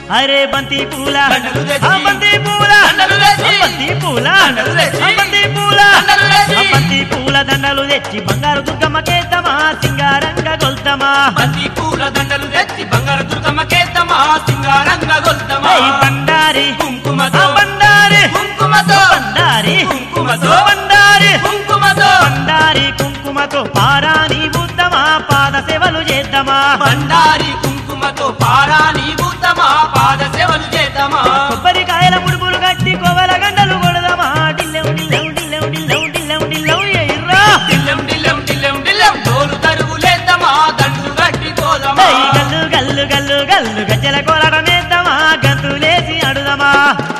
అరే బంతి పూల దండలు తెచ్చి. ఆ బంతి పూల దండలు తెచ్చి. ఆ బంతి పూల దండలు తెచ్చి. ఆ బంతి పూల దండలు తెచ్చి. ఆ బంతి పూల దండలు తెచ్చి బంగారు దుర్గమ్మ కేతమా సింగారంగ గొల్తమా బంతి పూల దండలు తెచ్చి బంగారు దుర్గమ్మ కేతమా సింగారంగ గొల్తమా ఏయ్ బండారి కుంకుమతో ఆ బండారి కుంకుమతో బండారి కుంకుమతో ఆ బండారి కుంకుమతో బండారి కుంకుమతో పారాని బుద్ధమా పాద సేవలు చేద్దామా బండారి కుంకుమతో పారాని బుద్ధమా పాద సేవలు చేద్దామా కొబ్బరికాయల ముడుపులు కట్టి కోవల గంటలు కొడదామా డిల్లెం డిల్లెం డిల్లెం డిల్లెం డిల్లెం డిల్లెం ఎయిర్రా డిల్లెం డిల్లెం డిల్లెం డిల్లెం డోలు తరుగులేద్దామా దండు గట్టి పోదమా ఏయ్ గల్లు గల్లు గల్లు గల్లు గజ్జల కోలడమేద్దామా గంతులేసి అడుదమా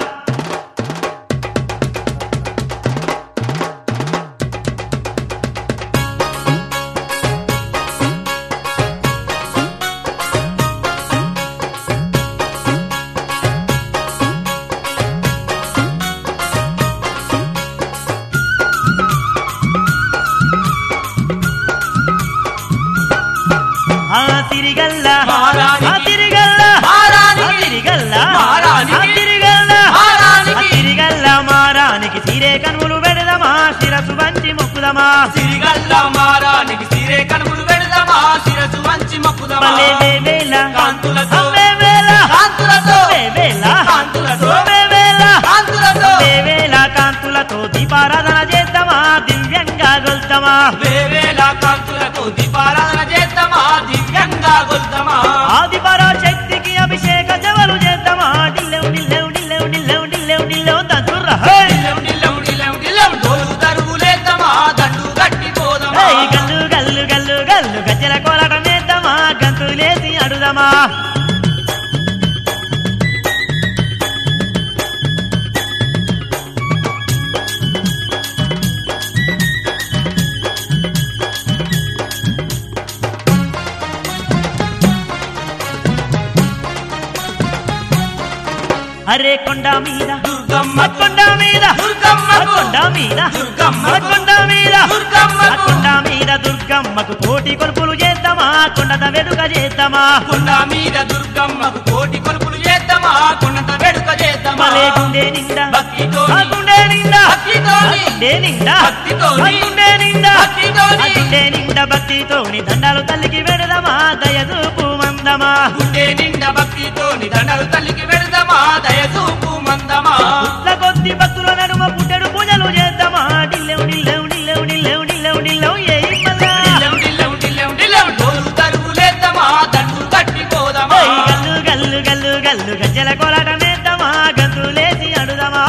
ఆ తిరిగల్ల మారానికి. ఆ తిరిగల్ల మారానికి. ఆ తిరిగల్ల మారానికి. ఆ తిరిగల్ల మారానికి. ఆ తిరిగల్ల మారానికి సిరే కనుములు పెడదమా శిరసు వంచి మొక్కుదమా సిరిగల్ల మారానికి సిరే కనుములు పెడదామా శిరసు వంచి మొక్కుదమా మల్లె వేవేల కాంతులతో. వేవేల కాంతులతో వేవేల కాంతులతో. వేవేల కాంతులతో వేవేల కాంతులతో దీపారాధన చేద్దామా దివ్యంగా గొల్తమా వేవేల కాంతులతో దీపారాధన చేద్దామా దివ్యంగా గొల్తమా ఆది పరాశక్తికి అభిషేక జవలు చేద్దామా డిల్లెం డిల్లెం డిల్లెం డిల్లెం డిల్లెం డిల్లెం దంచుర్రా హే డిల్లెం డిల్లెం డిల్లెం డిల్లెం డోలు తరుగులేద్దామా దండు గట్టి పోదమా ఏయ్ గల్లు గల్లు గల్లు గల్లు గజ్జల కోలటమేద్దామా గంతులేసి అడుదమా అరే కొండ మీద దుర్గమ్మ ఆ కొండ మీద ఆ దుర్గమ్మకు కొండ మీద దుర్గమ్మకు ఆ కొండ మీద ఆ దుర్గమ్మకు కొండ మీద దుర్గమ్మకు కోటి కొలుపులు చేద్దామా కొండత వెడుక చేద్దామా కొండ మీద దుర్గమ్మకు కోటి కొలుపులు చేద్దామా కొండంత వేడుక చేద్దామా మలే గుండె నిండా భక్తితోని. ఆ గుండె నిండా భక్తితోని. ఆ గుండె నిండా భక్తితోని. ఆ గుండె నిండా భక్తితోని. ఆ గుండె నిండా భక్తితోని దండాలు తల్లికి వెడదమా దయదూపు మందమా గుండె నిండా భక్తితోని దండలు తల్లికి పెడదామా దయచూపు మందమా పుట్ల కొద్ది భక్తుల నడుమ పుట్టెడు పూజలు చేద్దామా డిల్లెవు డిల్లెవు డిల్లెవు డిల్లెవు డిల్లెవు డిల్లెవు ఏయ్ మల్లా డిల్లెం డిల్లెం డిల్లెం డిల్లెం డోలు తరుగులేద్దామా దండు కట్టి పోదామా ఏయ్ గల్లు గల్లు గల్లు గల్లు గజ్జల కోలాటమేద్దామా గంతులేసి అడుదమా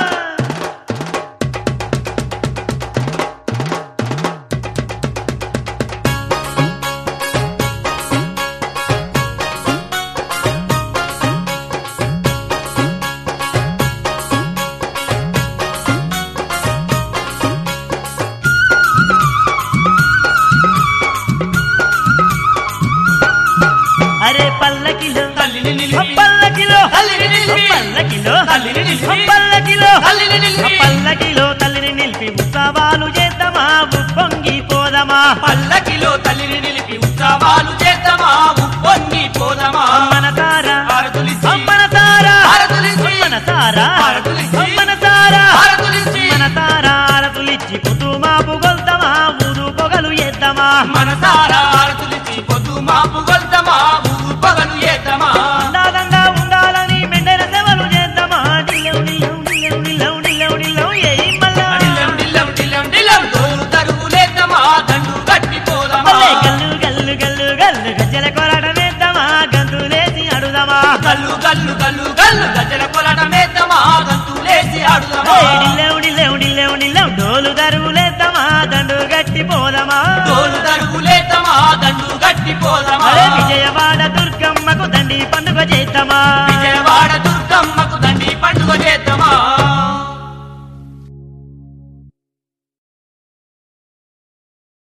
అరే పల్లకిలో తల్లిని ఆ నిలిపి పల్లకిలో తల్లిని నిలిపి పల్లకిలో తల్లిని నిలిపి ఆ పల్లకిలో తల్లిని నిలిపి ఆ పల్లకిలో తల్లిని నిలిపి ఉత్సవాలు చేద్దామా ఉప్పొంగి పోదమా పల్లకిలో తల్లిని నిలిపి ఉత్సవాలు చేద్దామా ఉప్పొంగి పోదామా మనసారా హారతులిచ్చి మనసారా హారతులిచ్చి మనసారా హారతులిచ్చి మనసారా హారతులిచ్చి మనసారా ఆరతులిచ్చి కుటుంబాపు గొల్తమా ఊరు పొగలు ఎద్దమా మనసారా హారతులిచ్చి పొద్దు మాపు గొల్తమా ఊరు పగలు ఏద్దామా ఉండాలంగా ఉండాలని మెండైన సేవలు చేద్దామా డిల్లెవు డిల్లెవు డిల్లెవు డిల్లెవు డిల్లెవు డిల్లెవు ఏయ్ మల్లా డిల్లెం డిల్లెం డిల్లెం డిల్లెం డోలు తరుగులేద్దామా దండు కట్టి పోదామా మల్లె గల్లు గల్లు గల్లు గల్లు గజ్జల కోలాటమేద్దామా గంతులేసి అడుదమా గల్లు గల్లు గల్లు గల్లు గజల కొలటమేద్దామా గంతులేసి ఆడుదామా ఏయ్ డిల్లెవు డిల్లెవు డిల్లెవు డిల్లెవు డోలు దరువులేద్దామా దండు గట్టి పోదమా డోలు తరుగులేద్దామా దండు కట్టి పోదామా అరే విజయవాడ దుర్గమ్మకు దండి పండుగ చేద్దామా